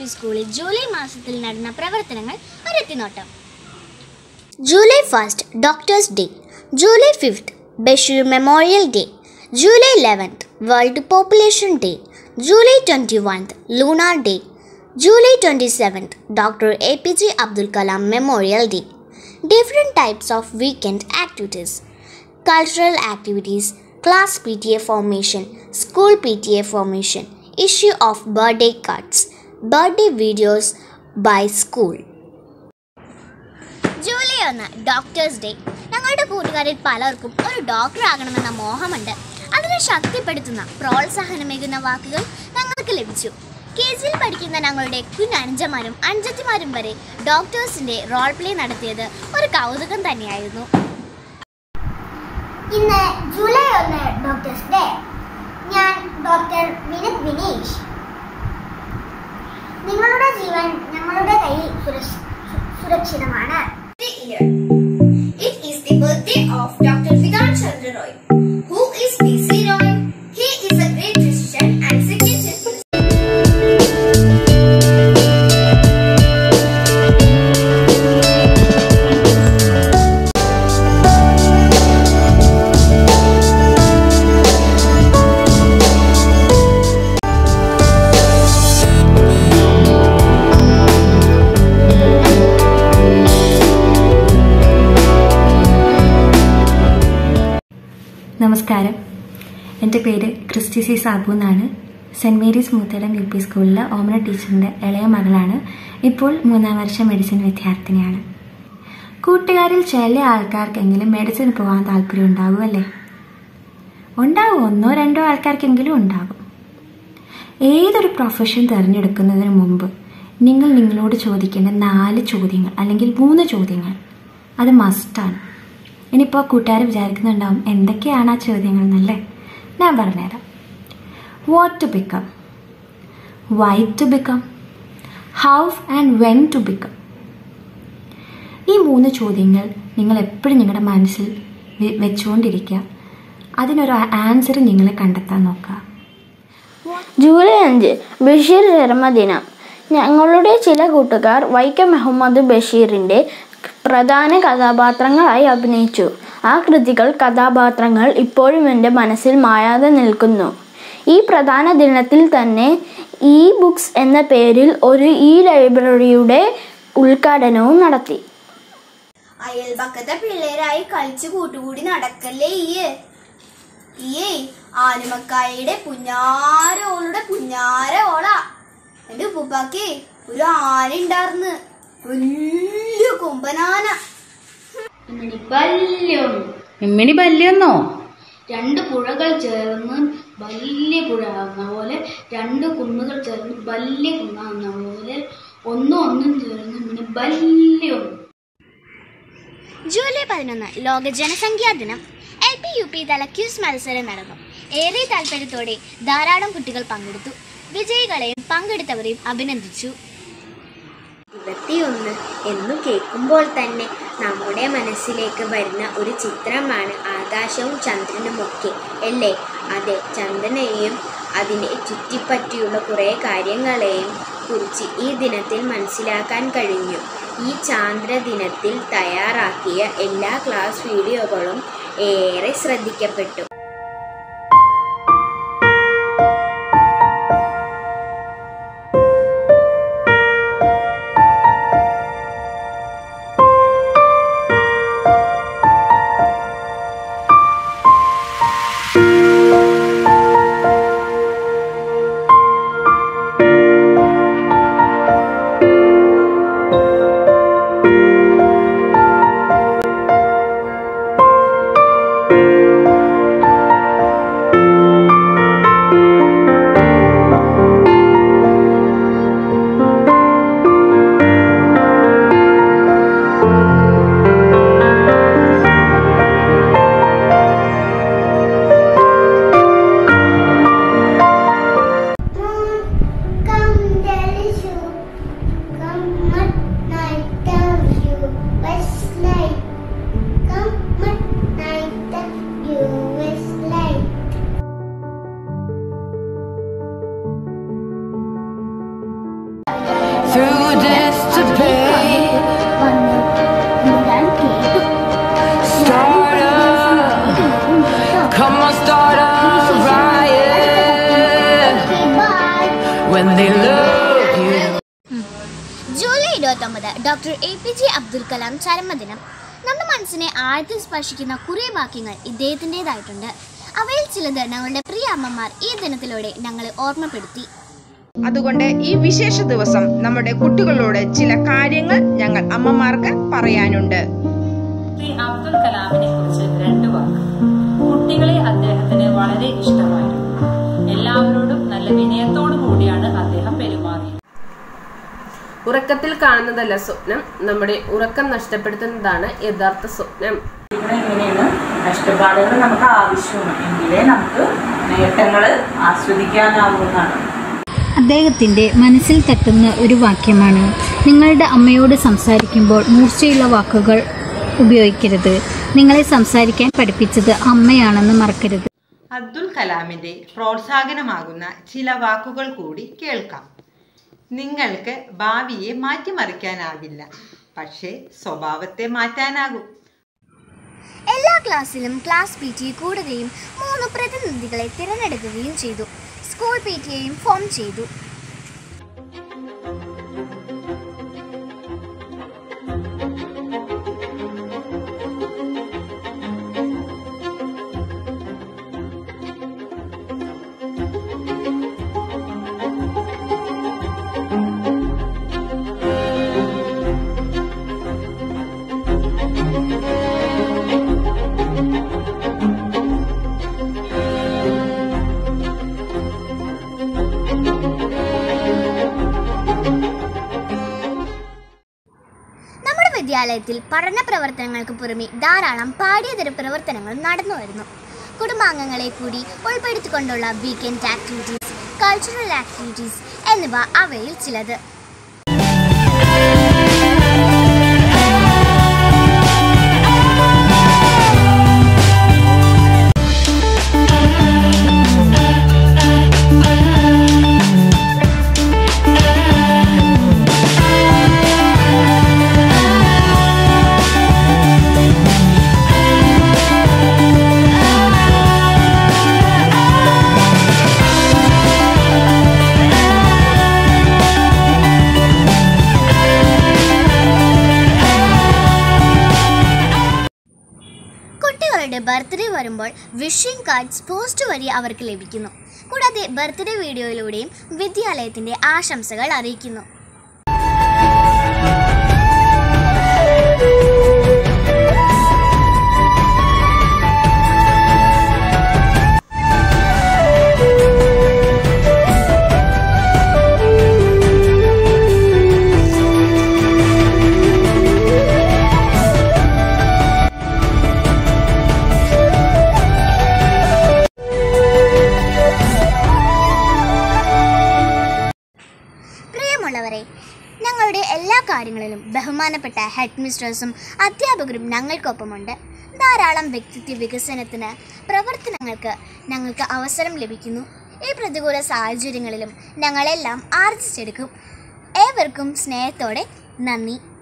P സ്കൂളിൽ July മാസത്തിൽ നടന്ന പ്രവർത്തനങ്ങൾ ഒരെത്തിനോട്ടം July first doctors day July fifth Basheer memorial day July eleventh world population day July twenty വൺത്ത് lunar day July twenty seventh doctor A P J Abdul Kalam memorial day different types of weekend activities cultural activities, class PTA formation, school PTA formation, issue of birthday cards, birthday videos by school. July ഒന്ന് doctors day ഞങ്ങളുടെ കൂട്ടുകാരിൽ പലർക്കും ഒരു doctor ആകണമെന്ന മോഹമുണ്ട് അതിനെ ശക്തിപ്പെടുത്തുന്ന പ്രോത്സാഹനമേകുന്ന വാക്കുകൾ ഞങ്ങൾക്ക് ലഭിച്ചു K ജിയിൽ പഠിക്കുന്ന ഞങ്ങളുടെ കുഞ്ഞനുജന്മാരും അഞ്ചത്തിമാരും വരെ ഡോക്ടേഴ്സിന്റെ റോൾ പ്ലേ നടത്തിയത് ഒരു കൗതുകം തന്നെയായിരുന്നു ഇന്ന് ജൂലൈ ഒന്ന് ഡോക്ടേഴ്സ് ഡേ ഞാൻ ഡോക്ടർ വിനിത് വിനീഷ് നിങ്ങളുടെ ജീവൻ ഞങ്ങളുടെ കയ്യിൽ സുരക്ഷ- സു- സുരക്ഷിതമാണ് It is the birthday of Dr. Vidhan Chandra Roy. Who is PC Roy? He is a great physician and second chief നമസ്കാരം എൻ്റെ പേര് ക്രിസ്റ്റി സി സാബു എന്നാണ് saint Mary's Moothedam U P സ്കൂളിലെ ഓമന ടീച്ചറിൻ്റെ ഇളയ മകളാണ് ഇപ്പോൾ മൂന്നാം വർഷ മെഡിസിൻ വിദ്യാർത്ഥിനിയാണ് കൂട്ടുകാരിൽ ചില ആൾക്കാർക്കെങ്കിലും മെഡിസിൻ പോകാൻ താല്പര്യം ഉണ്ടാകുമല്ലേ ഉണ്ടാകും ഒന്നോ രണ്ടോ ആൾക്കാർക്കെങ്കിലും ഉണ്ടാകും ഏതൊരു പ്രൊഫഷൻ തിരഞ്ഞെടുക്കുന്നതിന് മുമ്പ് നിങ്ങൾ നിങ്ങളോട് ചോദിക്കേണ്ട നാല് ചോദ്യങ്ങൾ അല്ലെങ്കിൽ മൂന്ന് ചോദ്യങ്ങൾ അത് മസ്റ്റാണ് ഇനിയിപ്പോൾ കൂട്ടുകാർ വിചാരിക്കുന്നുണ്ടാവും എന്തൊക്കെയാണ് ആ ചോദ്യങ്ങൾ എന്നല്ലേ ഞാൻ പറഞ്ഞുതരാം what to become why to become how and when to become ഈ മൂന്ന് ചോദ്യങ്ങൾ നിങ്ങൾ എപ്പോഴും നിങ്ങളുടെ മനസ്സിൽ വെ- വെച്ചുകൊണ്ടിരിക്കുക അതിനൊരു ആൻസർ നിങ്ങൾ കണ്ടെത്താൻ നോക്കുക ജൂലൈ അഞ്ച് ബഷീർ ചരമദിനം ഞങ്ങളുടെ ചില കൂട്ടുകാർ വൈക്കം മുഹമ്മദ് ബഷീറിൻ്റെ പ്രധാന കഥാപാത്രങ്ങളായി അഭിനയിച്ചു ആ കൃതികൾ കഥാപാത്രങ്ങൾ ഇപ്പോഴും എൻ്റെ മനസ്സിൽ മായാതെ നിൽക്കുന്നു ഈ പ്രധാന ദിനത്തിൽ തന്നെ ഇ ബുക്സ് എന്ന പേരിൽ ഒരു ഇ ലൈബ്രറിയുടെ ഉദ്ഘാടനവും നടത്തി അയൽപക്കത്തെ പിള്ളേരായി കളിച്ച് കൂട്ടുകൂടി നടക്കല്ലേ ഈയ് ഈയേ ആലുമക്കായയുടെ പുഞ്ഞാരോളുടെ പുഞ്ഞാര ഓള എന്റെ ഉപ്പുപ്പാക്കേ ഒരു ആന ഉണ്ടാർന്ന് വലിയ കൊമ്പനാന എമ്മിണി ബല്യെന്നോ രണ്ട് പുഴകൾ ചേർന്ന് വലിയ പുഴ ആകുന്ന പോലെ രണ്ട് കുന്നുകൾ ചേർന്ന് വലിയ കുന്നാകുന്ന പോലെ ഒന്നും ഒന്നും ചേർന്ന് ഇങ്ങനെ വലിയ ഒന്ന് ജൂലൈ പതിനൊന്ന് ലോക ജനസംഖ്യാ ദിനം എൽ പി യു പി തല ക്യൂസ് മത്സരം നടന്നു ഏറെ താല്പര്യത്തോടെ ധാരാളം കുട്ടികൾ പങ്കെടുത്തു വിജയികളെയും പങ്കെടുത്തവരെയും അഭിനന്ദിച്ചു ഇരുപത്തിയൊന്ന് എന്നു കേൾക്കുമ്പോൾ തന്നെ നമ്മുടെ മനസ്സിലേക്ക് വരുന്ന ഒരു ചിത്രമാണ് ആകാശവും ചന്ദ്രനുമൊക്കെ അല്ലേ അതെ ചന്ദ്രനെയും അതിനെ ചുറ്റിപ്പറ്റിയുള്ള കുറേ കാര്യങ്ങളെയും കുറിച്ച് ഈ ദിനത്തിൽ മനസ്സിലാക്കാൻ കഴിഞ്ഞു ഈ ചാന്ദ്ര ദിനത്തിൽ തയ്യാറാക്കിയ എല്ലാ ക്ലാസ് വീഡിയോകളും ഏറെ ശ്രദ്ധിക്കപ്പെട്ടു Come on, start a riot when they love you. July ഇരുപത്തൊമ്പത് doctor A P J Abdul Kalam ചരമദിനം നമ്മുടെ മനസ്സിനെ ആഴത്തിൽ സ്പർശിക്കുന്ന കുറേ വാക്യങ്ങൾ ഇദ്ദേഹത്തിൻ്റെതായിട്ടുണ്ട് അവയിൽ ചിലത് ഞങ്ങളുടെ പ്രിയ അമ്മമാർ ഈ ദിനത്തിലൂടെ ഞങ്ങളെ ഓർമ്മപ്പെടുത്തി അതുകൊണ്ട് ഈ വിശേഷ ദിവസം നമ്മുടെ കുട്ടികളോട് ചില കാര്യങ്ങൾ ഞങ്ങൾ അമ്മമാർക്ക് പറയാനുണ്ട് ശ്രീ അബ്ദുൽ കലാമിനെ കുറിച്ച് രണ്ട് വാക്ക് കുട്ടികളെ അദ്ദേഹത്തിന് വളരെ ഇഷ്ടമായിരുന്നു എല്ലാവരോടും നല്ല വിനയത്തോടു കൂടിയാണ് അദ്ദേഹം പെരുമാറിയത് ഉറക്കത്തിൽ കാണുന്നതല്ല സ്വപ്നം നമ്മുടെ ഉറക്കം നഷ്ടപ്പെടുത്തുന്നതാണ് യഥാർത്ഥ സ്വപ്നം ഇവിടെ ഇങ്ങനെയാണ് കഷ്ടപ്പാടുകൾ നമുക്ക് ആവശ്യമാണ് എങ്കിലേ നമുക്ക് നേട്ടങ്ങൾ ആസ്വദിക്കാനാവുന്നതാണ് അദ്ദേഹത്തിൻ്റെ മനസ്സിൽ തട്ടുന്ന ഒരു വാക്യമാണ് നിങ്ങളുടെ അമ്മയോട് സംസാരിക്കുമ്പോൾ മൂർച്ചയുള്ള വാക്കുകൾ ഉപയോഗിക്കരുത് നിങ്ങളെ സംസാരിക്കാൻ പഠിപ്പിച്ചത് അമ്മയാണെന്ന് മറക്കരുത് അബ്ദുൽ കലാമിന്റെ പ്രോത്സാഹനമാകുന്ന ചില വാക്കുകൾ കൂടി കേൾക്കാം നിങ്ങൾക്ക് ഭാവിയെ മാറ്റിമറിക്കാനാവില്ല പക്ഷേ സ്വഭാവത്തെ മാറ്റാനാകും എല്ലാ ക്ലാസ്സിലും ക്ലാസ് പി ടി കൂടുകയും മൂന്ന് പ്രതിനിധികളെ തിരഞ്ഞെടുക്കുകയും ചെയ്തു സ്കൂൾ പി ടിയെയും ഫോം ചെയ്തു നമ്മുടെ വിദ്യാലയത്തിൽ പഠന പ്രവർത്തനങ്ങൾക്ക് പുറമെ ധാരാളം പാഠ്യേതര പ്രവർത്തനങ്ങൾ നടന്നു വരുന്നു കുടുംബാംഗങ്ങളെ കൂടി ഉൾപ്പെടുത്തിക്കൊണ്ടുള്ള വീക്കെൻഡ് ആക്ടിവിറ്റീസ് കൾച്ചറൽ ആക്ടിവിറ്റീസ് എന്നിവ അവയിൽ ചിലത് കുട്ടികളുടെ ബർത്ത്ഡേ വരുമ്പോൾ വിഷിംഗ് കാർഡ്സ് പോസ്റ്റ് വഴി അവർക്ക് ലഭിക്കുന്നു കൂടാതെ ബർത്ത്ഡേ വീഡിയോയിലൂടെയും വിദ്യാലയത്തിന്റെ ആശംസകൾ അറിയിക്കുന്നു പ്രിയമുള്ളവരെ ഞങ്ങളുടെ എല്ലാ കാര്യങ്ങളിലും ബഹുമാനപ്പെട്ട ഹെഡ് മിസ്ട്രസും അധ്യാപകരും ഞങ്ങൾക്കൊപ്പമുണ്ട് ധാരാളം വ്യക്തിത്വ വികസനത്തിന് പ്രവർത്തനങ്ങൾക്ക് ഞങ്ങൾക്ക് അവസരം ലഭിക്കുന്നു ഈ പ്രതികൂല സാഹചര്യങ്ങളിലും ഞങ്ങളെല്ലാം ആർജിച്ചെടുക്കും ഏവർക്കും സ്നേഹത്തോടെ നന്ദി